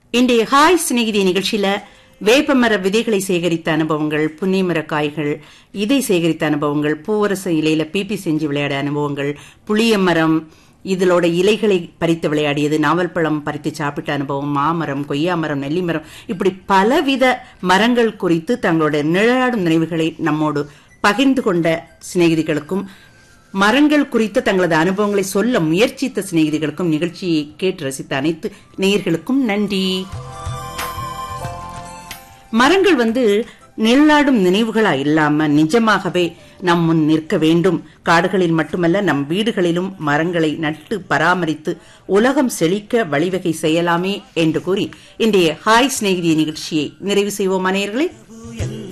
இன்றைய ஹாய் சிநேகிதி நிகழ்ச்சியில வேப்பமர விதைகளை சேகரித்த அனுபவங்கள் புன்னைமர காய்கள் இதை சேகரித்த அனுபவங்கள் பூவரச இலையில பிபி செஞ்சு விளையாட அனுபவங்கள் புளிய மரம் இதனோட இலைகளை பறித்து விளையாடியது நாவல் பழம் பறித்து சாப்பிட்ட அனுபவம் மாமரம் கொய்யா மரம் நெல்லி மரம் இப்படி பலவித மரங்கள் குறித்து தங்களுடைய நிழலாடும் நினைவுகளை நம்மோடு பகிர்ந்து கொண்ட சிநேகிதிகளுக்கும் மரங்கள் குறித்த தங்களது அனுபவங்களை சொல்ல முயற்சித்த சிநேகிதிகளுக்கும் நிகழ்ச்சியை கேட்டு ரசித்த அனைத்து நேயர்களுக்கும் நன்றி மரங்கள் வந்து நிழலாடும் நினைவுகளா இல்லாம நிஜமாகவே நம் முன் நிற்க வேண்டும் காடுகளில் மட்டுமல்ல நம் வீடுகளிலும் மரங்களை நட்டு பராமரித்து உலகம் செழிக்க வழிவகை செய்யலாமே என்று கூறி இன்றைய ஹாய் சிநேகிதி நிகழ்ச்சியை நிறைவு செய்வோம் நேயர்களே